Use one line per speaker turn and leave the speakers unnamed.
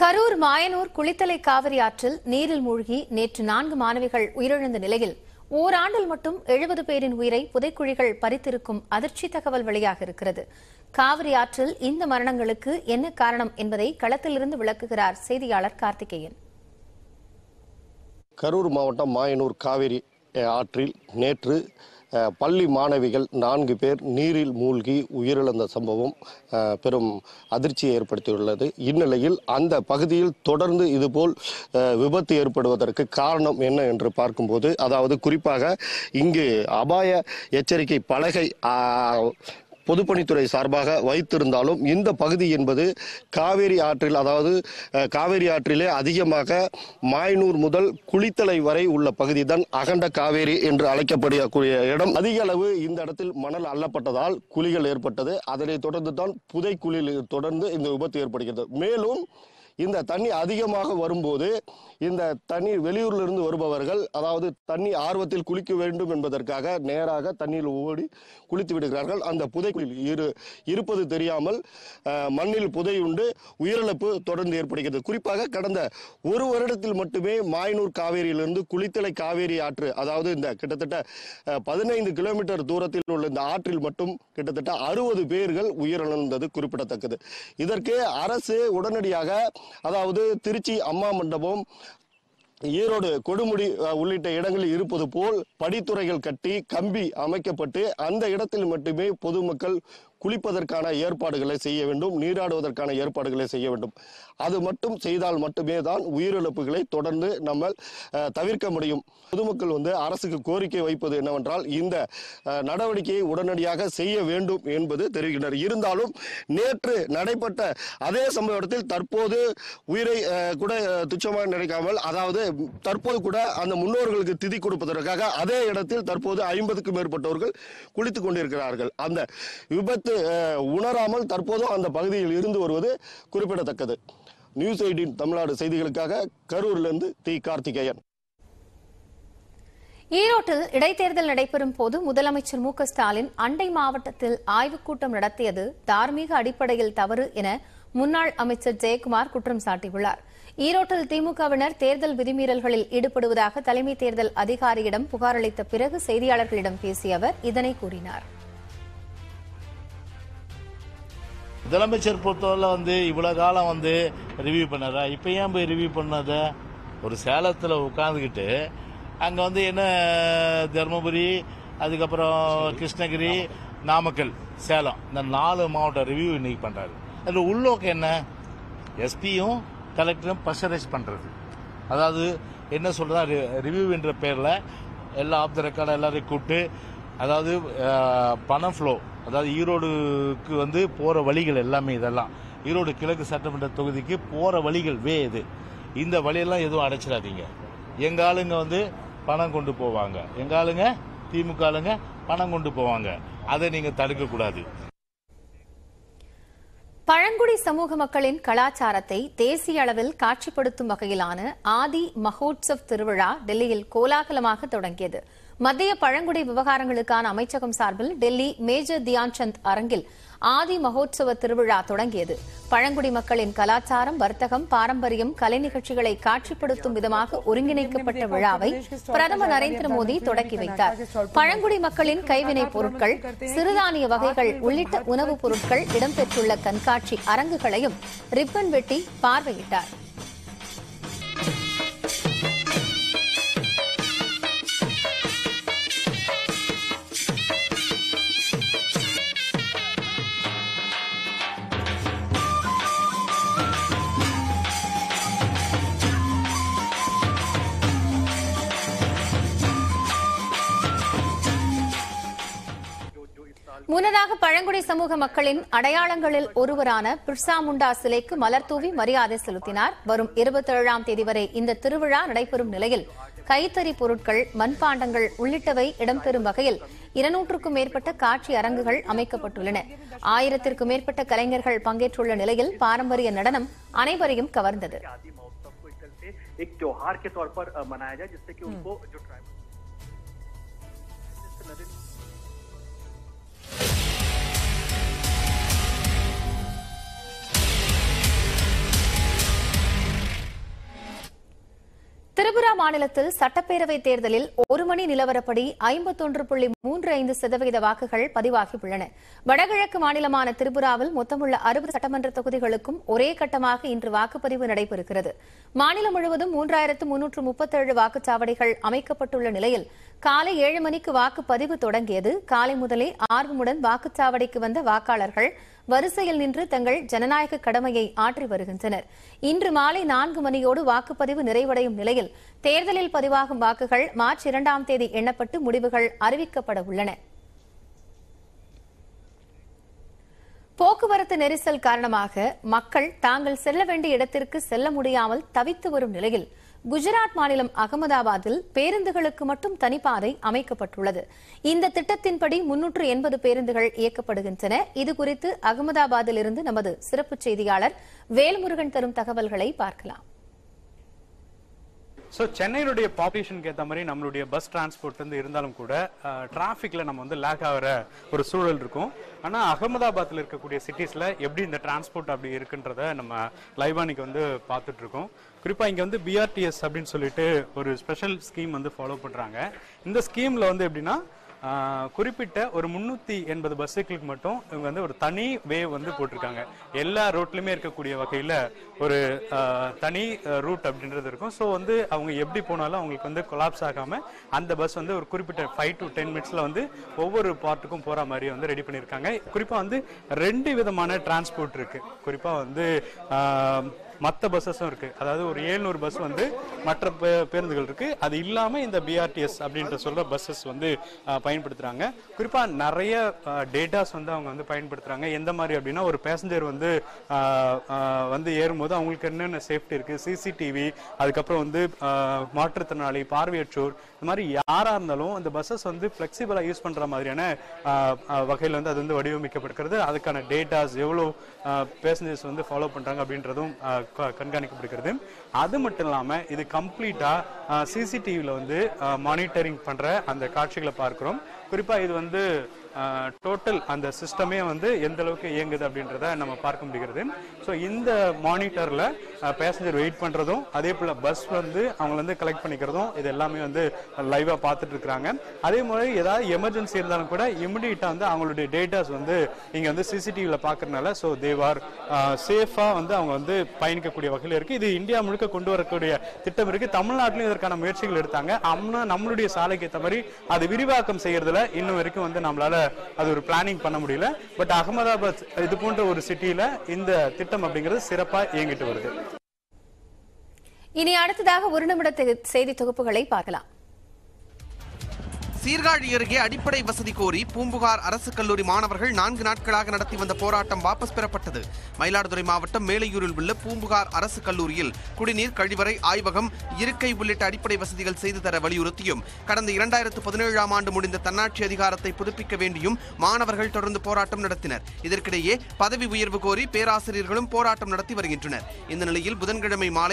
கரூர் மாயனூர் குளித்தலை காவிரி ஆற்றில் நீரில் மூழ்கி நேற்று நான்கு மாணவிகள் உயிரிழந்த நிலையில் ஓராண்டில் மட்டும் எழுபது பேரின் உயிரை புதைக்குழிகள் பறித்திருக்கும் அதிர்ச்சி தகவல் வெளியாக இருக்கிறது காவிரி ஆற்றில் இந்த மரணங்களுக்கு என்ன காரணம் என்பதை களத்திலிருந்து விளக்குகிறார் செய்தியாளர் கார்த்திகேயன்
கரூர் மாவட்டம் மாயனூர் காவிரி அஹ், ஆற்றில் நேற்று அஹ், பள்ளி மாணவிகள் நான்கு பேர் நீரில் மூழ்கி உயிரிழந்த சம்பவம் அஹ், பெரும் அதிர்ச்சியை ஏற்படுத்தியுள்ளது இந்நிலையில் அந்த பகுதியில் தொடர்ந்து இதுபோல் அஹ், விபத்து ஏற்படுவதற்கு காரணம் என்ன என்று பார்க்கும்போது அதாவது குறிப்பாக இங்கு அபாய எச்சரிக்கை பலகை ஆஹ், பொதுப்பணித்துறை சார்பாக வைத்திருந்தாலும் இந்த பகுதி என்பது காவேரி ஆற்றில் அதாவது அஹ், காவேரி ஆற்றிலே அதிகமாக மாயனூர் முதல் குளித்தலை வரை உள்ள பகுதி தான் அகண்ட காவேரி என்று அழைக்கப்படக்கூடிய இடம் அதிக அளவு இந்த இடத்தில் மணல் அள்ளப்பட்டதால் குழிகள் ஏற்பட்டது அதனைத் தொடர்ந்து தான் புதைக்குழியில் தொடர்ந்து இந்த விபத்து ஏற்படுகிறது மேலும் இந்த தண்ணி அதிகமாக வரும்போது இந்த தண்ணீர் வெளியூரில் இருந்து வருபவர்கள் அதாவது தண்ணி ஆர்வத்தில் குளிக்க வேண்டும் என்பதற்காக நேராக தண்ணீர் ஓடி குளித்து விடுகிறார்கள் அந்த புதைக்குழியில் இரு இருப்பது தெரியாமல் அஹ், மண்ணில் புதையுண்டு உயிரிழப்பு தொடர்ந்து ஏற்படுகிறது குறிப்பாக கடந்த ஒரு வருடத்தில் மட்டுமே மாயனூர் காவேரியிலிருந்து குளித்தலை காவேரி ஆற்று அதாவது இந்த கிட்டத்தட்ட அஹ், பதினைந்து கிலோமீட்டர் தூரத்தில் உள்ள இந்த ஆற்றில் மட்டும் கிட்டத்தட்ட அறுபது பேர்கள் உயிரிழந்தது குறிப்பிடத்தக்கது இதற்கு அரசு உடனடியாக அதாவது திருச்சி அம்மா மண்டபம் ஈரோடு கொடுமுடி அஹ், உள்ளிட்ட இடங்களில் இருப்பது போல் படித்துறைகள் கட்டி கம்பி அமைக்கப்பட்டு அந்த இடத்தில் மட்டுமே பொதுமக்கள் குளிப்பதற்கான ஏற்பாடுகளை செய்ய வேண்டும் நீராடுவதற்கான ஏற்பாடுகளை செய்ய வேண்டும் அது மட்டும் செய்தால் மட்டுமே தான் உயிரிழப்புகளை தொடர்ந்து நம்ம அஹ், தவிர்க்க முடியும் பொதுமக்கள் வந்து அரசுக்கு கோரிக்கை வைப்பது என்னவென்றால் இந்த அஹ், நடவடிக்கையை உடனடியாக செய்ய வேண்டும் என்பது தெரிவிக்கின்றனர் இருந்தாலும் நேற்று நடைபெற்ற அதே சம்பவ இடத்தில் தற்போது உயிரை அஹ், கூட அஹ், துச்சமாக நினைக்காமல் அதாவது தற்போது கூட அந்த முன்னோர்களுக்கு திதி கொடுப்பதற்காக அதே இடத்தில் தற்போது ஐம்பதுக்கும் மேற்பட்டவர்கள் குளித்துக் கொண்டிருக்கிறார்கள் அந்த விபத்து அஹ், உணராமல் தற்போதும் அந்த பகுதியில் இருந்து வருவது குறிப்பிடத்தக்கது நியூஸ் எயிட்டின் தமிழ்நாடு செய்திகளுக்காக கரூரிலிருந்து தி கார்த்திகேயன்
ஈரோட்டில் இடைத்தேர்தல் நடைபெறும் போது முதலமைச்சர் மு க ஸ்டாலின் அண்டை மாவட்டத்தில் ஆய்வுக் கூட்டம் நடத்தியது தார்மீக அடிப்படையில் தவறு என முன்னாள் அமைச்சர் ஜெயக்குமார் குற்றம் சாட்டியுள்ளார் ஈரோட்டில் திமுகவினர் தேர்தல் விதிமீறல்களில் ஈடுபடுவதாக தலைமை தேர்தல் அதிகாரியிடம் புகார் அளித்த பிறகு செய்தியாளர்களிடம் பேசிய அவர் இதனை கூறினார்
முதலமைச்சர் பொறுத்தவரை வந்து இவ்வளோ காலம் வந்து ரிவ்யூ பண்ணாரா இப்போ ஏன் போய் ரிவ்யூ பண்ணாத ஒரு சேலத்தில் உட்காந்துக்கிட்டு அங்கே வந்து என்ன தருமபுரி அதுக்கப்புறம் கிருஷ்ணகிரி நாமக்கல் சேலம் இந்த நாலு மாவட்ட ரிவ்யூ இன்னைக்கு பண்ணுறாரு அதில் உள்நோக்கம் என்ன எஸ்பியும் கலெக்டரும் ப்ரெஷரைஸ் பண்ணுறது அதாவது என்ன சொல்றதா ரிவ்யூ என்ற பேரில் எல்லா ஆஃப் த ரெக்கார்டு எல்லாரையும் கூப்பிட்டு அதாவது அஹ், பணம் ஃப்ளோ அதாவது ஈரோடுக்கு வந்து போகிற வழிகள் எல்லாமே இதெல்லாம் ஈரோடு கிழக்கு சட்டமன்ற தொகுதிக்கு போகிற வழிகள் வே இது இந்த வழியெல்லாம் எதுவும் அடைச்சிடாதீங்க எங்கள் ஆளுங்க வந்து பணம் கொண்டு போவாங்க எங்கள் ஆளுங்க திமுக ஆளுங்க பணம் கொண்டு போவாங்க அதை நீங்கள் தடுக்கக்கூடாது
பழங்குடி சமூக மக்களின் கலாச்சாரத்தை தேசிய அளவில் காட்சிப்படுத்தும் வகையிலான ஆதி மகோத்சவ் திருவிழா டெல்லியில் கோலாகலமாக தொடங்கியது மத்திய பழங்குடி விவகாரங்களுக்கான அமைச்சகம் சார்பில் டெல்லி மேஜர் தியான்சந்த் அரங்கில் ஆதி மகோத்சவ திருவிழா தொடங்கியது பழங்குடி மக்களின் கலாச்சாரம் வர்த்தகம் பாரம்பரியம் கலை நிகழ்ச்சிகளை காட்சிப்படுத்தும் விதமாக ஒருங்கிணைக்கப்பட்ட விழாவை பிரதமர் நரேந்திர மோடி தொடக்கி வைத்தார் பழங்குடி மக்களின் கைவினைப் பொருட்கள் சிறுதானிய வகைகள் உள்ளிட்ட உணவுப் பொருட்கள் இடம்பெற்றுள்ள கண்காட்சி அரங்குகளையும் ரிப்பன் வெட்டி பார்வையிட்டார் முன்னதாக பழங்குடி சமூக மக்களின் அடையாளங்களில் ஒருவரான பிர்சா முண்டா சிலைக்கு மலர் தூவி மரியாதை செலுத்தினார் வரும் இருபத்தேழாம் தேதி வரை இந்த திருவிழா நடைபெறும் நிலையில் கைத்தறி பொருட்கள் மண்பாண்டங்கள் உள்ளிட்டவை இடம்பெறும் வகையில் இருநூற்றுக்கும் மேற்பட்ட காட்சி அரங்குகள் அமைக்கப்பட்டுள்ளன ஆயிரத்திற்கும் மேற்பட்ட கலைஞர்கள் பங்கேற்றுள்ள நிலையில் பாரம்பரிய நடனம் அனைவரையும் கவர்ந்தது
आदि महोत्सव को एक तरह से एक त्योहार के तौर पर अ, मनाया जाए जिससे कि उनको जो ट्राइबल
மாநிலத்தில் சட்டப்பேரவை தேர்தலில் ஒரு மணி நிலவரப்படி ஐம்பத்தொன்று புள்ளி மூன்று ஐந்து சதவீத வாக்குகள் பதிவாகியுள்ளன வடகிழக்கு மாநிலமான திரிபுராவில் மொத்தமுள்ள அறுபது சட்டமன்ற தொகுதிகளுக்கும் ஒரே கட்டமாக இன்று வாக்குப்பதிவு நடைபெறுகிறது மாநிலம் முழுவதும் மூன்றாயிரத்து முன்னூற்று முப்பத்தேழு வாக்குச்சாவடிகள் அமைக்கப்பட்டுள்ள நிலையில் காலை ஏழு மணிக்கு வாக்குப்பதிவு தொடங்கியது காலை முதலே ஆர்வமுடன் வாக்குச்சாவடிக்கு வந்த வாக்காளர்கள் வரிசையில் நின்று தங்கள் ஜனநாயக கடமையை ஆற்றி வருகின்றனர் இன்று மாலை நான்கு மணியோடு வாக்குப்பதிவு நிறைவடையும் நிலையில் தேர்தலில் பதிவாகும் வாக்குகள் மார்ச் இரண்டாம் தேதி எண்ணப்பட்டு முடிவுகள் அறிவிக்கப்பட உள்ளன போக்குவரத்து நெரிசல் காரணமாக மக்கள் தாங்கள் செல்ல வேண்டிய இடத்திற்கு செல்ல முடியாமல் தவித்து வரும் நிலையில் குஜராத் மாநிலம் அகமதாபாத்தில் பேருந்துகளுக்கு மட்டும் தனிப்பாதை அமைக்கப்பட்டுள்ளது இந்த திட்டத்தின்படி முன்னூற்று எண்பது பேருந்துகள் இயக்கப்படுகின்றன இதுகுறித்து அகமதாபாத்தில் இருந்து நமது சிறப்பு செய்தியாளர் வேல்முருகன் தரும் தகவல்களை பார்க்கலாம்
ஸோ சென்னையினுடைய பாப்புலேஷனுக்கு ஏற்ற மாதிரி நம்மளுடைய பஸ் டிரான்ஸ்போர்ட் வந்து இருந்தாலும் கூட டிராஃபிக்கில் நம்ம வந்து லேக் ஆகிற ஒரு சூழல் இருக்கும் ஆனால் அகமதாபாத்தில் இருக்கக்கூடிய சிட்டிஸில் எப்படி இந்த டிரான்ஸ்போர்ட் அப்படி இருக்குன்றத நம்ம லைவானிக்கு வந்து பார்த்துட்டு இருக்கோம் குறிப்பாக இங்கே வந்து பிஆர்டிஎஸ் அப்படின்னு சொல்லிட்டு ஒரு ஸ்பெஷல் ஸ்கீம் வந்து ஃபாலோ பண்ணுறாங்க இந்த ஸ்கீமில் வந்து எப்படின்னா ஆஹ் குறிப்பிட்ட ஒரு முன்னூத்தி எண்பது பஸ்ஸுகளுக்கு மட்டும் இவங்க வந்து ஒரு தனி வே வந்து போட்டிருக்காங்க எல்லா ரோட்லயுமே இருக்கக்கூடிய வகையில ஒரு ஆஹ் தனி ரூட் அப்படின்றது இருக்கும் ஸோ வந்து அவங்க எப்படி போனாலும் அவங்களுக்கு வந்து கொலாப்ஸ் ஆகாம அந்த பஸ் வந்து ஒரு குறிப்பிட்ட ஃபைவ் டு டென் மினிட்ஸ்ல வந்து ஒவ்வொரு பார்ட்டுக்கும் போற மாதிரி வந்து ரெடி பண்ணியிருக்காங்க குறிப்பா வந்து ரெண்டு விதமான டிரான்ஸ்போர்ட் இருக்கு குறிப்பா வந்து ஆஹ் மற்ற பஸ்ஸஸும் இருக்கு அதாவது ஒரு 700 பஸ் வந்து மற்ற பே- பேருந்துகள் இருக்கு அது இல்லாம இந்த பிஆர்டிஎஸ் அப்படின்ற சொல்ற பஸ்ஸஸ் வந்து அஹ், பயன்படுத்துறாங்க குறிப்பா நிறைய டேட்டாஸ் வந்து அவங்க வந்து பயன்படுத்துறாங்க எந்த மாதிரி அப்படின்னா ஒரு பேசஞ்சர் வந்து அஹ், அஹ், வந்து ஏறும்போது அவங்களுக்கு என்னென்ன சேஃப்டி இருக்கு சிசிடிவி அதுக்கப்புறம் வந்து அஹ், மாற்றுத்திறனாளி பார்வையற்றோர் இந்த மாதிரி யாரா இருந்தாலும் அந்த பஸ்ஸஸ் வந்து பிளெக்சிபிளா யூஸ் பண்ற மாதிரியான அஹ், அஹ், வகையில வந்து அது வந்து வடிவமைக்கப்பட்டிருக்கிறது அதுக்கான டேட்டாஸ் எவ்வளவு பேசஞ்சர்ஸ் வந்து ஃபாலோ பண்றாங்க அப்படின்றதும் அஹ், க- கண்காணிக்கப்படுகிறது அது மட்டும் இல்லாம இது கம்ப்ளீட்டா சிசிடிவில வந்து மானிட்டரிங் பண்ற அந்த காட்சிகளை பார்க்கிறோம் குறிப்பா இது வந்து டோட்டல் அந்த சிஸ்டமே வந்து எந்த அளவுக்கு இயங்குது அப்படின்றத நம்ம பார்க்க முடிகிறது ஸோ இந்த மானிட்டர்ல பேசஞ்சர் வெயிட் பண்றதும் அதே போல பஸ் வந்து அவங்க வந்து கலெக்ட் பண்ணிக்கிறதும் இது எல்லாமே வந்து லைவா பார்த்துட்டு இருக்காங்க அதே மாதிரி ஏதாவது எமர்ஜென்சி இருந்தாலும் கூட இமிடியட்டா வந்து அவங்களுடைய டேட்டாஸ் வந்து இங்க வந்து சிசிடிவில பாக்குறதுனால ஸோ தேவார் சேஃபா வந்து அவங்க வந்து பயணிக்கக்கூடிய வகையில் இருக்கு இது இந்தியா முழுக்க கொண்டு வரக்கூடிய திட்டம் இருக்கு தமிழ்நாட்டிலும் இதற்கான முயற்சிகள் எடுத்தாங்க ஆனா நம்மளுடைய சாலைக்கு ஏற்ற மாதிரி அது விரிவாக்கம் செய்யறதுல இன்னும் வரைக்கும் வந்து நம்மளால அது ஒரு பிளானிங் பண்ண முடியல பட் அகமதாபாத் இது போன்ற ஒரு சிட்டியில இந்த திட்டம் அப்படிங்கிறது சிறப்பா இயங்கிட்டு வருது
இனி அடுத்ததாக ஒரு நிமிட தெ- செய்தி தொகுப்புகளை பார்க்கலாம்
சீர்காழி அருகே அடிப்படை வசதி கோரி பூம்புகார் அரசு கல்லூரி மாணவர்கள் நான்கு நாட்களாக நடத்தி வந்த போராட்டம் வாபஸ் பெறப்பட்டது மயிலாடுதுறை மாவட்டம் மேலையூரில் உள்ள பூம்புகார் அரசு கல்லூரியில் குடிநீர் கழிவறை ஆய்வகம் இருக்கை உள்ளிட்ட அடிப்படை வசதிகள் செய்து தர வலியுறுத்தியும் கடந்த இரண்டாயிரத்து பதினேழாம் ஆண்டு முடிந்த தன்னாட்சி அதிகாரத்தை புதுப்பிக்க வேண்டியும் மாணவர்கள் தொடர்ந்து போராட்டம் நடத்தினர் இதற்கிடையே பதவி உயர்வு கோரி பேராசிரியர்களும் போராட்டம் நடத்தி வருகின்றனர் இந்த நிலையில் புதன்கிழமை மாலை